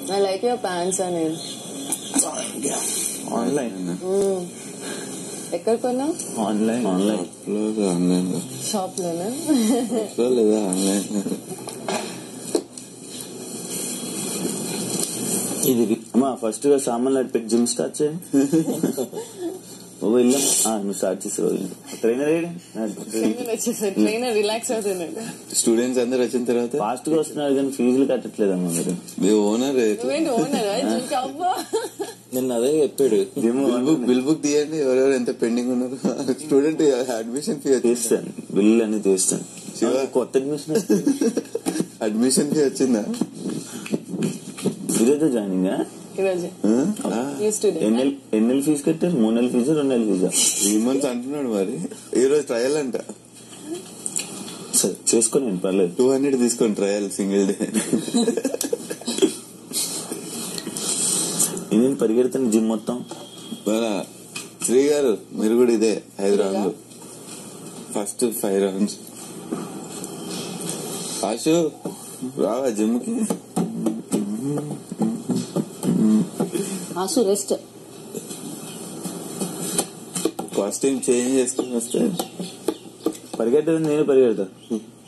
I like your pants అనేది online ఎక్కడ కొన్నావు ఆన్లైన్ ఆన్లైన్ ఆన్లైన్ లో షాప్ లోనా లో లేదా ఆన్లైన్ ఇది రి- అమ్మా ఫస్ట్ గా సామాన్లు అటు పెట్టి జిమ్ స్టార్ట్ చేయండి ఓ వెళ్ళాం ఆ, నువ్వు స్టార్ట్ చేసావు ట్రైనర్ ట్రైనర్ వచ్చేసాడు ట్రైనర్ రిలాక్స్ అవుతున్నాడు స్టూడెంట్స్ అందరు వచ్చిన తర్వాత ఫాస్ట్ గా వస్తున్నారు కానీ ఫీజులు కట్టట్లేదమ్మా మీరు మీ ఓనర్ నువ్వేంటి ఓనర్ అబ్బా నిన్న అదే చెప్పాడు Gym bill book bill book తీయండి ఎవరెవరు ఎంత పెండింగ్ ఉన్నారు స్టూడెంట్ అడ్మిషన్ ఫీ తీస్తాను బిల్లు అన్ని తీస్తాను శివ. కొత్త అడ్మిషన్ అడ్మిషన్ ఫీ వచ్చిందా ఇదేదో జాయినింగ్ ఈరోజు ఆ? యూ స్టూడెంట్ ఎన్ని ఎన్ని నెలలు ఫీజు కట్టారు మూడు నెలల ఫీజు రెండు నెలల ఫీజా త్రీ మంత్స్ అంటున్నాడు మరి ఈ రోజు ట్రయల్ అంట సరే చేసుకోండి పర్లేదు టూ హండ్రెడ్ తీసుకోండి ట్రయల్ సింగిల్ డే నేను పరిగెడుతాను జిమ్ మొత్తం మన శ్రీ గారు మీరు కూడా ఇదే ఐదు రౌండ్లు ఫస్ట్ ఫైవ్ రౌండ్స్ ఆశు రావా జిమ్ కి ఆసు రెస్ట్ కాస్ట్యూమ్ చేంజ్ చేసుకుని వస్తే పరిగెట్టదు నేను పరిగెడతా